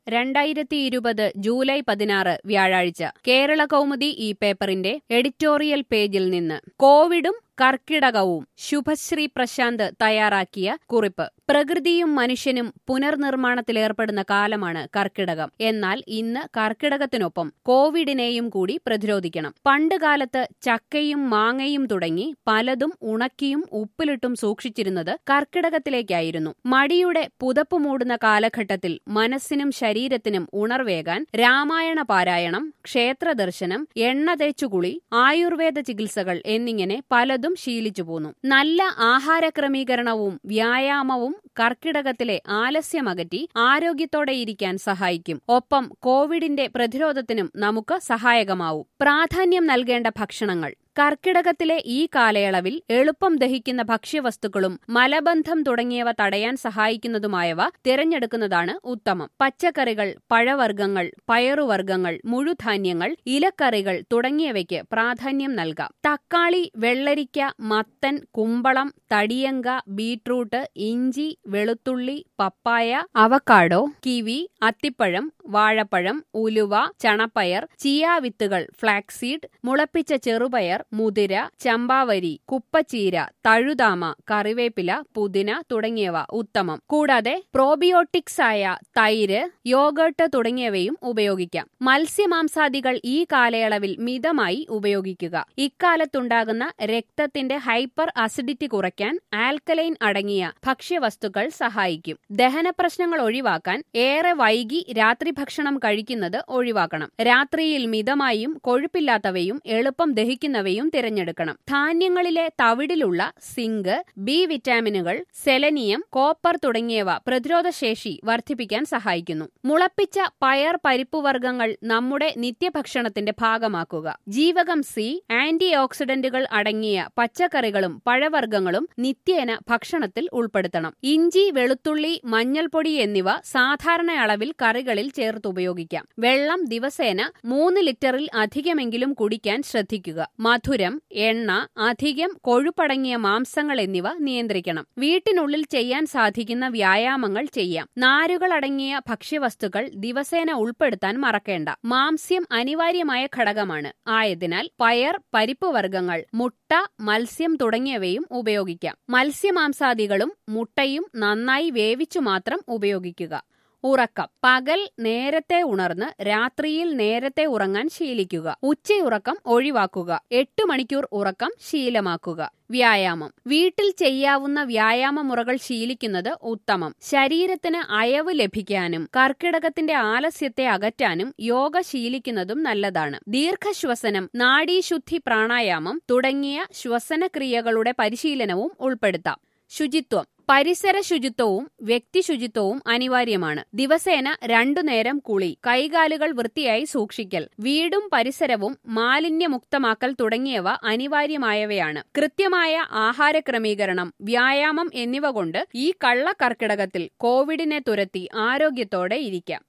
രണ്ടായിരത്തി ഇരുപത് ജൂലൈ പതിനാറ് വ്യാഴാഴ്ച കേരള കൗമുദി ഈ പേപ്പറിന്റെ എഡിറ്റോറിയൽ പേജിൽ നിന്ന് കോവിഡും കർക്കിടകവും ശുഭശ്രീ പ്രശാന്ത് തയ്യാറാക്കിയ കുറിപ്പ് പ്രകൃതിയും മനുഷ്യനും പുനർനിർമ്മാണത്തിലേർപ്പെടുന്ന കാലമാണ് കർക്കിടകം എന്നാൽ ഇന്ന് കർക്കിടകത്തിനൊപ്പം കോവിഡിനെയും കൂടി പ്രതിരോധിക്കണം പണ്ടുകാലത്ത് ചക്കയും മാങ്ങയും തുടങ്ങി പലതും ഉണക്കിയും ഉപ്പിലിട്ടും സൂക്ഷിച്ചിരുന്നത് കർക്കിടകത്തിലേക്കായിരുന്നു മടിയുടെ പുതപ്പ് മൂടുന്ന കാലഘട്ടത്തിൽ മനസ്സിനും ശരീരത്തിനും ഉണർവേകാൻ രാമായണ പാരായണം ക്ഷേത്രദർശനം എണ്ണ തേച്ചുകുളി ആയുർവേദ ചികിത്സകൾ എന്നിങ്ങനെ പലതും ശീലിച്ചു പോന്നു നല്ല ആഹാര ക്രമീകരണവും വ്യായാമവും കർക്കിടകത്തിലെ ആലസ്യമകറ്റി ആരോഗ്യത്തോടെ ഇരിക്കാൻ സഹായിക്കും ഒപ്പം കോവിഡിന്റെ പ്രതിരോധത്തിനും നമുക്ക് സഹായകമാവും പ്രാധാന്യം നൽകേണ്ട ഭക്ഷണങ്ങൾ കർക്കിടകത്തിലെ ഈ കാലയളവിൽ എളുപ്പം ദഹിക്കുന്ന ഭക്ഷ്യവസ്തുക്കളും മലബന്ധം തുടങ്ങിയവ തടയാൻ സഹായിക്കുന്നതുമായവ തിരഞ്ഞെടുക്കുന്നതാണ് ഉത്തമം പച്ചക്കറികൾ പഴവർഗ്ഗങ്ങൾ പയറുവർഗ്ഗങ്ങൾ മുഴുധാന്യങ്ങൾ ഇലക്കറികൾ തുടങ്ങിയവയ്ക്ക് പ്രാധാന്യം നൽകാം തക്കാളി വെള്ളരിക്ക മത്തൻ കുമ്പളം തടിയങ്ക ബീട്രൂട്ട് ഇഞ്ചി വെളുത്തുള്ളി പപ്പായ അവക്കാഡോ കിവി അത്തിപ്പഴം വാഴപ്പഴം ഉലുവ ചണപ്പയർ ചിയാവിത്തുകൾ ഫ്ലാക്സീഡ് മുളപ്പിച്ച ചെറുപയർ മുതിര ചമ്പാവരി കുപ്പച്ചീര തഴുതാമ കറിവേപ്പില പുതിന തുടങ്ങിയവ ഉത്തമം കൂടാതെ പ്രോബിയോട്ടിക്സ് ആയ തൈര് യോഗേട്ട് തുടങ്ങിയവയും ഉപയോഗിക്കാം മത്സ്യമാംസാദികൾ ഈ കാലയളവിൽ മിതമായി ഉപയോഗിക്കുക ഇക്കാലത്തുണ്ടാകുന്ന രക്തത്തിന്റെ ഹൈപ്പർ അസിഡിറ്റി കുറയ്ക്കാൻ ആൽക്കലൈൻ അടങ്ങിയ ഭക്ഷ്യവസ്തുക്കൾ സഹായിക്കും ദഹന പ്രശ്നങ്ങൾ ഒഴിവാക്കാൻ ഏറെ വൈകി രാത്രി ഭക്ഷണം കഴിക്കുന്നത് ഒഴിവാക്കണം രാത്രിയിൽ മിതമായും കൊഴുപ്പില്ലാത്തവയും എളുപ്പം ദഹിക്കുന്നവയും തിരഞ്ഞെടുക്കണം ധാന്യങ്ങളിലെ തവിടിലുള്ള സിങ്ക് ബി വിറ്റാമിനുകൾ സെലനിയം കോപ്പർ തുടങ്ങിയവ പ്രതിരോധശേഷി വർദ്ധിപ്പിക്കാൻ സഹായിക്കുന്നു മുളപ്പിച്ച പയർ പരിപ്പുവർഗ്ഗങ്ങൾ നമ്മുടെ നിത്യഭക്ഷണത്തിന്റെ ഭാഗമാക്കുക ജീവകം സി ആന്റി ഓക്സിഡന്റുകൾ അടങ്ങിയ പച്ചക്കറികളും പഴവർഗ്ഗങ്ങളും നിത്യേന ഭക്ഷണത്തിൽ ഉൾപ്പെടുത്തണം ഇഞ്ചി വെളുത്തുള്ളി മഞ്ഞൾപ്പൊടി എന്നിവ സാധാരണ അളവിൽ കറികളിൽ ചേർത്ത് ഉപയോഗിക്കാം വെള്ളം ദിവസേന മൂന്ന് ലിറ്ററിൽ അധികമെങ്കിലും കുടിക്കാൻ ശ്രദ്ധിക്കുക മധുരം എണ്ണ അധികം കൊഴുപ്പടങ്ങിയ മാംസങ്ങൾ എന്നിവ നിയന്ത്രിക്കണം വീട്ടിനുള്ളിൽ ചെയ്യാൻ സാധിക്കുന്ന വ്യായാമങ്ങൾ ചെയ്യാം നാരുകൾ അടങ്ങിയ ഭക്ഷ്യവസ്തുക്കൾ ദിവസേന ഉൾപ്പെടുത്താൻ മറക്കേണ്ട മാംസ്യം അനിവാര്യമായ ഘടകമാണ് ആയതിനാൽ പയർ പരിപ്പ് വർഗ്ഗങ്ങൾ മുട്ട മത്സ്യം തുടങ്ങിയവയും ഉപയോഗിക്കാം മത്സ്യമാംസാദികളും മുട്ടയും നന്നായി വേവിച്ചു മാത്രം ഉപയോഗിക്കുക ഉറക്കം പകൽ നേരത്തെ ഉണർന്ന് രാത്രിയിൽ നേരത്തെ ഉറങ്ങാൻ ശീലിക്കുക ഉച്ചയുറക്കം ഒഴിവാക്കുക എട്ട് മണിക്കൂർ ഉറക്കം ശീലമാക്കുക വ്യായാമം വീട്ടിൽ ചെയ്യാവുന്ന വ്യായാമ മുറകൾ ശീലിക്കുന്നത് ഉത്തമം ശരീരത്തിന് അയവ് ലഭിക്കാനും കർക്കിടകത്തിന്റെ ആലസ്യത്തെ അകറ്റാനും യോഗ ശീലിക്കുന്നതും നല്ലതാണ് ദീർഘശ്വസനം നാഡീശുദ്ധി പ്രാണായാമം തുടങ്ങിയ ശ്വസനക്രിയകളുടെ പരിശീലനവും ഉൾപ്പെടുത്താം ശുചിത്വം പരിസര ശുചിത്വവും വ്യക്തി ശുചിത്വവും അനിവാര്യമാണ് ദിവസേന രണ്ടു നേരം കുളി കൈകാലുകൾ വൃത്തിയായി സൂക്ഷിക്കൽ വീടും പരിസരവും മാലിന്യമുക്തമാക്കൽ തുടങ്ങിയവ അനിവാര്യമായവയാണ് കൃത്യമായ ആഹാര ക്രമീകരണം വ്യായാമം എന്നിവ കൊണ്ട് ഈ കള്ളക്കർക്കിടകത്തിൽ കോവിഡിനെ തുരത്തി ആരോഗ്യത്തോടെ ഇരിക്കാം